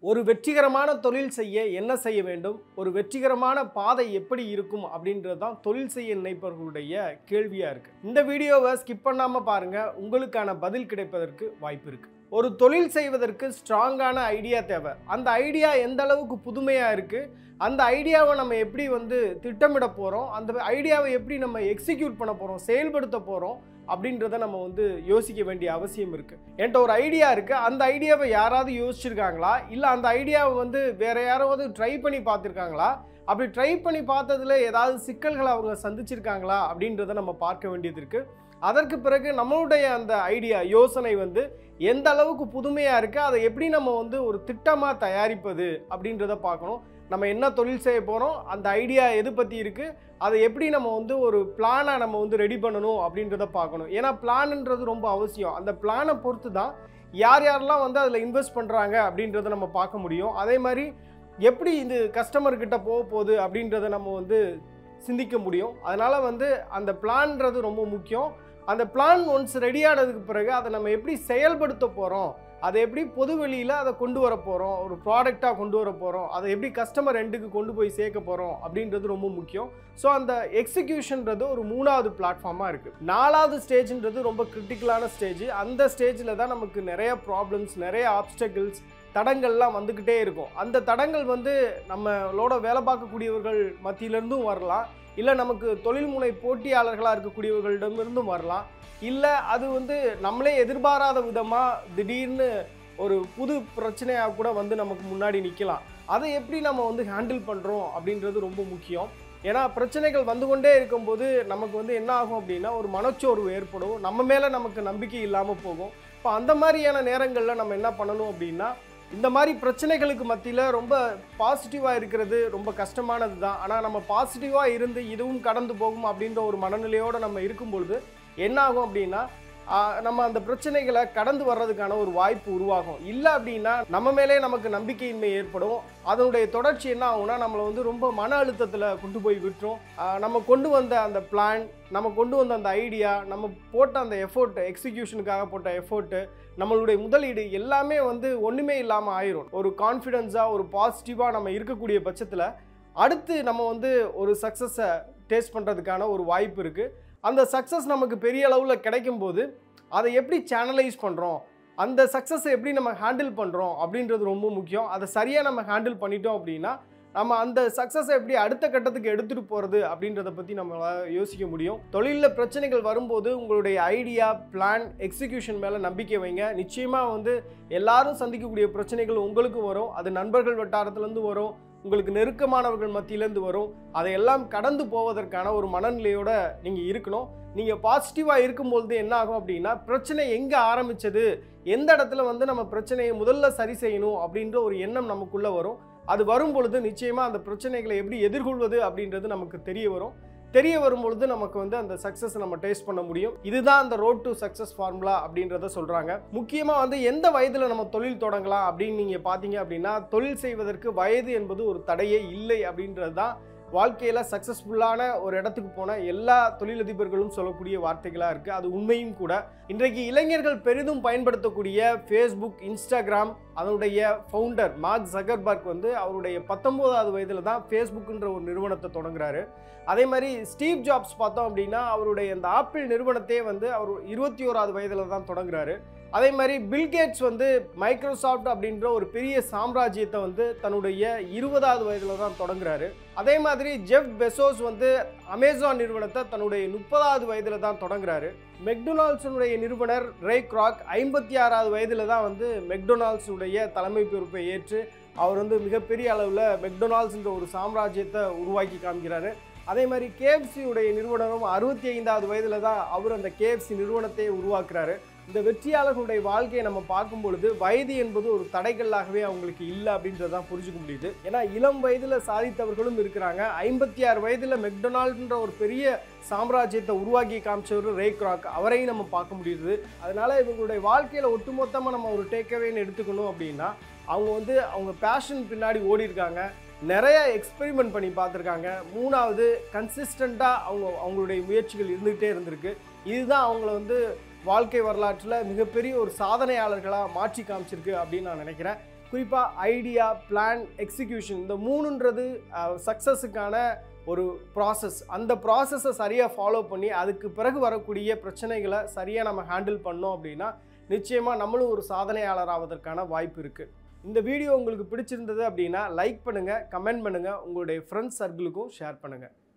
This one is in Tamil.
ஒரு வெற்றிகரமான தொழில் செய்ய என்ன செய்ய வேண்டும் ஒரு வெற்றிகரமான பாதை எப்படி இருக்கும் அப்படின்றது தான் தொழில் செய்ய நினைப்பவர்களுடைய கேள்வியாக இருக்குது இந்த வீடியோவை ஸ்கிப் பண்ணாமல் பாருங்கள் உங்களுக்கான பதில் கிடைப்பதற்கு வாய்ப்பு இருக்குது ஒரு தொழில் செய்வதற்கு ஸ்ட்ராங்கான ஐடியா தேவை அந்த ஐடியா எந்த அளவுக்கு புதுமையாக இருக்குது அந்த ஐடியாவை நம்ம எப்படி வந்து திட்டமிட போகிறோம் அந்த ஐடியாவை எப்படி நம்ம எக்ஸிக்யூட் பண்ண போகிறோம் செயல்படுத்த போகிறோம் அப்படின்றத நம்ம வந்து யோசிக்க வேண்டிய அவசியம் இருக்குது என்கிட்ட ஒரு ஐடியா இருக்குது அந்த ஐடியாவை யாராவது யோசிச்சிருக்காங்களா இல்லை அந்த ஐடியாவை வந்து வேற யாராவது ட்ரை பண்ணி பார்த்துருக்காங்களா அப்படி ட்ரை பண்ணி பார்த்ததுல ஏதாவது சிக்கல்களை அவங்க சந்திச்சிருக்காங்களா அப்படின்றத நம்ம பார்க்க வேண்டியது இருக்குது அதற்கு பிறகு நம்மளுடைய அந்த ஐடியா யோசனை வந்து எந்த அளவுக்கு புதுமையாக இருக்குது அதை எப்படி நம்ம வந்து ஒரு திட்டமாக தயாரிப்பது அப்படின்றத பார்க்கணும் நம்ம என்ன தொழில் செய்ய போகிறோம் அந்த ஐடியா எது பற்றி இருக்குது அதை எப்படி நம்ம வந்து ஒரு பிளானை நம்ம வந்து ரெடி பண்ணணும் அப்படின்றத பார்க்கணும் ஏன்னா பிளான்ன்றது ரொம்ப அவசியம் அந்த பிளானை பொறுத்து தான் யார் யாரெல்லாம் வந்து அதில் இன்வெஸ்ட் பண்ணுறாங்க அப்படின்றத நம்ம பார்க்க முடியும் அதே மாதிரி எப்படி இது கஸ்டமர்கிட்ட போக போகுது அப்படின்றத நம்ம வந்து சிந்திக்க முடியும் அதனால் வந்து அந்த பிளான்ன்றது ரொம்ப முக்கியம் அந்த பிளான் ஒன்ஸ் ரெடி ஆனதுக்கு பிறகு அதை நம்ம எப்படி செயல்படுத்த போகிறோம் அதை எப்படி பொது வெளியில் அதை கொண்டு வர போகிறோம் ஒரு ப்ராடக்டாக கொண்டு வர போகிறோம் அதை எப்படி கஸ்டமர் எண்டுக்கு கொண்டு போய் சேர்க்க போகிறோம் அப்படின்றது ரொம்ப முக்கியம் ஸோ அந்த எக்ஸிக்யூஷன்றது ஒரு மூணாவது பிளாட்ஃபார்மாக இருக்குது நாலாவது ஸ்டேஜ்ன்றது ரொம்ப கிரிட்டிக்கலான ஸ்டேஜ் அந்த ஸ்டேஜில் தான் நமக்கு நிறைய ப்ராப்ளம்ஸ் நிறைய ஆப்ஸ்டக்கிள்ஸ் தடங்கள்லாம் வந்துக்கிட்டே இருக்கும் அந்த தடங்கள் வந்து நம்மளோட வேலை பார்க்கக்கூடியவர்கள் மத்தியிலேருந்தும் வரலாம் இல்லை நமக்கு தொழில்முனை போட்டியாளர்களாக இருக்கக்கூடியவர்களிடமிருந்தும் வரலாம் இல்லை அது வந்து நம்மளே எதிர்பாராத விதமாக திடீர்னு ஒரு புது பிரச்சனையாக கூட வந்து நமக்கு முன்னாடி நிற்கலாம் அதை எப்படி நம்ம வந்து ஹேண்டில் பண்ணுறோம் அப்படின்றது ரொம்ப முக்கியம் ஏன்னா பிரச்சனைகள் வந்து கொண்டே இருக்கும்போது நமக்கு வந்து என்ன ஆகும் அப்படின்னா ஒரு மனச்சோர்வு ஏற்படும் நம்ம மேலே நமக்கு நம்பிக்கை இல்லாமல் போகும் இப்போ அந்த மாதிரியான நேரங்களில் நம்ம என்ன பண்ணணும் அப்படின்னா இந்த மாதிரி பிரச்சனைகளுக்கு மத்தியில் ரொம்ப பாசிட்டிவாக இருக்கிறது ரொம்ப கஷ்டமானது தான் ஆனால் நம்ம பாசிட்டிவாக இருந்து இதுவும் கடந்து போகும் அப்படின்ற ஒரு மனநிலையோடு நம்ம இருக்கும்பொழுது என்ன ஆகும் அப்படின்னா ஆஹ், நம்ம அந்த பிரச்சனைகளை கடந்து வர்றதுக்கான ஒரு வாய்ப்பு உருவாகும் இல்லை அப்படின்னா நம்ம மேலே நமக்கு நம்பிக்கையின்மை ஏற்படும் அதனுடைய தொடர்ச்சி என்ன ஆகும்னா நம்மளை வந்து ரொம்ப மன அழுத்தத்தில் கொண்டு போய் விட்டுரும் ஆஹ், நம்ம கொண்டு வந்த அந்த பிளான் நம்ம கொண்டு வந்த அந்த ஐடியா நம்ம போட்ட அந்த எஃபோர்ட் எக்ஸிக்யூஷனுக்காக போட்ட எஃபோர்ட்டு நம்மளுடைய முதலீடு எல்லாமே வந்து ஒன்றுமே இல்லாமல் ஆயிரும் ஒரு கான்ஃபிடென்ஸாக ஒரு பாசிட்டிவாக நம்ம இருக்கக்கூடிய பட்சத்தில் அடுத்து நம்ம வந்து ஒரு சக்ஸஸை டேஸ்ட் பண்ணுறதுக்கான ஒரு வாய்ப்பு இருக்குது அந்த சக்ஸஸ் நமக்கு பெரிய அளவில் கிடைக்கும்போது அதை எப்படி சேனலைஸ் பண்ணுறோம் அந்த சக்ஸஸை எப்படி நம்ம ஹேண்டில் பண்ணுறோம் அப்படின்றது ரொம்ப முக்கியம் அதை சரியாக நம்ம ஹேண்டில் பண்ணிட்டோம் அப்படின்னா நம்ம அந்த சக்ஸஸை எப்படி அடுத்த கட்டத்துக்கு எடுத்துகிட்டு போகிறது அப்படின்றத பற்றி நம்மளால் யோசிக்க முடியும் தொழிலில் பிரச்சனைகள் வரும்போது உங்களுடைய ஐடியா பிளான் எக்ஸிக்யூஷன் மேலே நம்பிக்கை வைங்க நிச்சயமாக வந்து எல்லாரும் சந்திக்கக்கூடிய பிரச்சனைகள் உங்களுக்கும் வரும் அது நண்பர்கள் வட்டாரத்துலேருந்து வரும் உங்களுக்கு நெருக்கமானவர்கள் மத்தியிலேருந்து வரும் அதையெல்லாம் கடந்து போவதற்கான ஒரு மனநிலையோட நீங்கள் இருக்கணும் நீங்கள் பாசிட்டிவாக இருக்கும்பொழுது என்ன ஆகும் அப்படின்னா பிரச்சனை எங்கே ஆரம்பிச்சது எந்த இடத்துல வந்து நம்ம பிரச்சனையை முதல்ல சரி செய்யணும் அப்படின்ற ஒரு எண்ணம் நமக்குள்ளே வரும் அது வரும் பொழுது நிச்சயமாக அந்த பிரச்சனைகளை எப்படி எதிர்கொள்வது அப்படின்றது நமக்கு தெரிய வரும் தெரிய வரும்பொழுது நமக்கு வந்து அந்த சக்ஸஸ் நம்ம டேஸ்ட் பண்ண முடியும் இதுதான் அந்த ரோட் டு சக்ஸஸ் ஃபார்முலா அப்படின்றத சொல்கிறாங்க முக்கியமாக வந்து எந்த வயதில் நம்ம தொழில் தொடங்கலாம் அப்படின்னு நீங்கள் பார்த்தீங்க அப்படின்னா தொழில் செய்வதற்கு வயது என்பது ஒரு தடையே இல்லை அப்படின்றது தான் வாழ்க்கையில் சக்ஸஸ்ஃபுல்லான ஒரு இடத்துக்கு போன எல்லா தொழிலதிபர்களும் சொல்லக்கூடிய வார்த்தைகளாக இருக்குது அது உண்மையும் கூட இன்றைக்கு இளைஞர்கள் பெரிதும் பயன்படுத்தக்கூடிய ஃபேஸ்புக் இன்ஸ்டாகிராம் அதனுடைய ஃபவுண்டர் மார்க் ஜகர்பர்க் வந்து அவருடைய பத்தொம்போதாவது வயதில் தான் ஃபேஸ்புக்குன்ற ஒரு நிறுவனத்தை தொடங்குறாரு அதே மாதிரி ஸ்டீவ் ஜாப்ஸ் பார்த்தோம் அப்படின்னா அவருடைய இந்த ஆப்பிள் நிறுவனத்தையே வந்து அவர் இருபத்தி ஓராவது வயதில் தான் தொடங்குறாரு அதே மாதிரி பில்கேட்ஸ் வந்து மைக்ரோசாஃப்ட் அப்படின்ற ஒரு பெரிய சாம்ராஜ்யத்தை வந்து தன்னுடைய இருபதாவது வயதில் தான் தொடங்குறாரு அதே மாதிரி ஜெஃப் பெசோஸ் வந்து அமேசான் நிறுவனத்தை தன்னுடைய முப்பதாவது வயதில் தான் தொடங்குறாரு மெக்டொனால்ட்ஸுடைய நிறுவனர் ரே கிராக் ஐம்பத்தி ஆறாவது வயதில் தான் வந்து மெக்டொனால்ட்ஸுடைய தலைமை பொறுப்பை ஏற்று அவர் வந்து மிகப்பெரிய அளவில் மெக்டொனால்ட்ஸ்ன்ற ஒரு சாம்ராஜ்யத்தை உருவாக்கி காமிக்கிறாரு அதே மாதிரி கேஎஃப்சி உடைய நிறுவனரும் அறுபத்தி ஐந்தாவது வயதில் தான் அவர் அந்த கேஎஃப்சி நிறுவனத்தை உருவாக்குறாரு இந்த வெற்றியாளர்களுடைய வாழ்க்கையை நம்ம பார்க்கும் பொழுது வயது என்பது ஒரு தடைகளாகவே அவங்களுக்கு இல்லை அப்படின்றதான் புரிஞ்சுக்க முடியுது ஏன்னா இளம் வயதில் சாதித்தவர்களும் இருக்கிறாங்க ஐம்பத்தி ஆறு வயதில் மெக்டொனால்டுன்ற ஒரு பெரிய சாம்ராஜ்யத்தை உருவாக்கி காமிச்சவர் ரே கிராக் அவரையும் நம்ம பார்க்க முடியுது அதனால இவங்களுடைய வாழ்க்கையில் ஒட்டுமொத்தமாக நம்ம ஒரு டேக்அவேன்னு எடுத்துக்கணும் அப்படின்னா அவங்க வந்து அவங்க பேஷன் பின்னாடி ஓடி இருக்காங்க நிறைய எக்ஸ்பெரிமெண்ட் பண்ணி பார்த்துருக்காங்க மூணாவது கன்சிஸ்டண்ட்டாக அவங்க அவங்களுடைய முயற்சிகள் இருந்துகிட்டே இருந்திருக்கு இதுதான் அவங்கள வந்து வாழ்க்கை வரலாற்றில் மிகப்பெரிய ஒரு சாதனையாளர்களாக மாற்றி காமிச்சிருக்கு அப்படின்னு நான் நினைக்கிறேன் குறிப்பாக ஐடியா பிளான் எக்ஸிக்யூஷன் இந்த மூணுன்றது சக்ஸஸுக்கான ஒரு ப்ராசஸ் அந்த ப்ராசஸை சரியாக ஃபாலோ பண்ணி அதுக்கு பிறகு வரக்கூடிய பிரச்சனைகளை சரியாக நம்ம ஹேண்டில் பண்ணோம் அப்படின்னா நிச்சயமாக நம்மளும் ஒரு சாதனையாளர் ஆவதற்கான வாய்ப்பு இருக்குது இந்த வீடியோ உங்களுக்கு பிடிச்சிருந்தது அப்படின்னா லைக் பண்ணுங்கள் கமெண்ட் பண்ணுங்கள் உங்களுடைய ஃப்ரெண்ட்ஸ் சர்க்கிளுக்கும் ஷேர் பண்ணுங்கள்